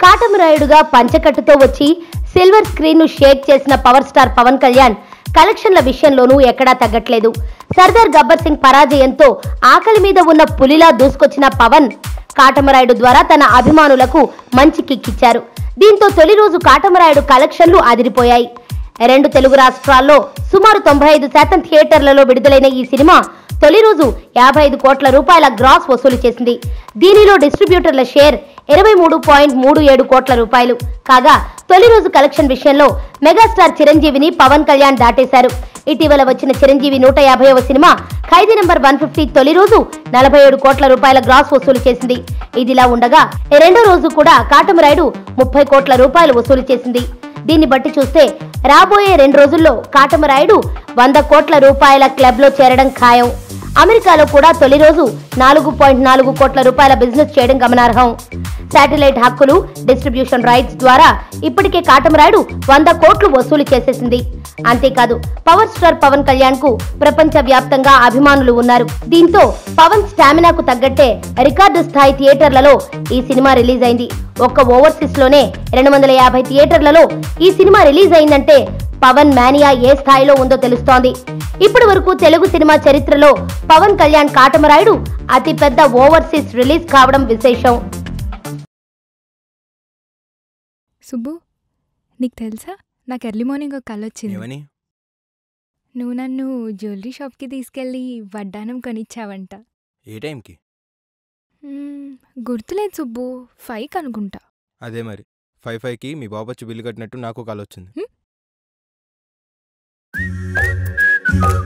కాటమరాయుడుగా పంచకట్టుతో వచ్చి silver screen ను షేక్ చేసిన పవర్ స్టార్ పవన్ కళ్యాణ్ కలెక్షన్ల విషయంలోనూ ఎక్కడా తగ్గట్లేదు సర్దార్ గబ్బర్ సింగ్ పరాజయంతో ఆకలి మీద ఉన్న పులిలా దూసుకొచ్చిన పవన్ కాటమరాయుడు ద్వారా తన అభిమానులకు మంచి కిక్కిచ్చారు దీంతో తొలి రోజు కాటమరాయుడు కలెక్షన్లు అదిరిపోయాయి రెండు తెలుగు రాష్ట్రాల్లో సుమారు తొంభై ఐదు శాతం థియేటర్లలో విడుదలైన ఈ సినిమా తొలి రోజు యాభై ఐదు కోట్ల రూపాయల గ్రాస్ వసూలు చేసింది దీనిలో డిస్ట్రిబ్యూటర్ల షేర్ ఇరవై మూడు పాయింట్ మూడు ఏడు కోట్ల రూపాయలు కాగా తొలి రోజు కలెక్షన్ విషయంలో మెగాస్టార్ చిరంజీవిని పవన్ కళ్యాణ్ దాటేశారు ఇటీవల వచ్చిన చిరంజీవి నూట యాభైవ cinema Khaidi number one fifty తొలి రోజు నలభై ఏడు కోట్ల రూపాయల గ్రాస్ వసూలు చేసింది ఇదిలా ఉండగా రెండో రోజు కూడా కాటమరాయుడు ముప్పై కోట్ల రూపాయలు వసూలు చేసింది దీన్ని బట్టి చూస్తే రాబోయే రెండు రోజుల్లో కాటమరాయుడు వంద కోట్ల రూపాయల క్లబ్లో చేరడం ఖాయం అమెరికాలో కూడా తొలి రోజు నాలుగు పాయింట్ నాలుగు కోట్ల రూపాయల బిజినెస్ చేయడం గమనార్హం శాటిలైట్ హక్కులు డిస్ట్రిబ్యూషన్ రైట్స్ ద్వారా ఇప్పటికే కాటమరాయుడు వంద కోట్లు వసూలు చేసేసింది అంతేకాదు పవర్ స్టార్ పవన్ కళ్యాణ్ కు ప్రపంచ వ్యాప్తంగా అభిమానులు ఉన్నారు దీంతో పవన్ స్టామినాకు తగ్గట్టే రికార్డు స్థాయి థియేటర్లలో ఈ సినిమా రిలీజ్ అయింది ఒక్క ఓవర్సీస్ లోనే రెండు వందల యాభై థియేటర్లలో ఈ సినిమా రిలీజ్ అయిందంటే పవన్ మానియా ఏ స్థాయిలో ఉందో తెలుస్తోంది ఇప్పటి వరకు తెలుగు సినిమా చరిత్రలో పవన్ కళ్యాణ్ కాటమరాయుడు అతి పెద్ద ఓవర్సీస్ రిలీజ్ కావడం విశేషం సుబ్బు నీకు తెలుసా నాకు ఎర్లీ మార్నింగ్ ఒక కల వచ్చింది ఏమని నువ్వు నన్ను జ్యువెలరీ షాప్కి తీసుకెళ్ళి వడ్డానం కొనిచ్చావంట ఏ టైంకి మ్మ్, గుర్తులేదు సుబ్బు ఫైవ్ అనుకుంటా అదే మరి ఫైవ్ ఫైవ్కి మీ బాబు వచ్చి బిల్లు కట్టినట్టు నాకు కాల్ వచ్చింది హ్మ్?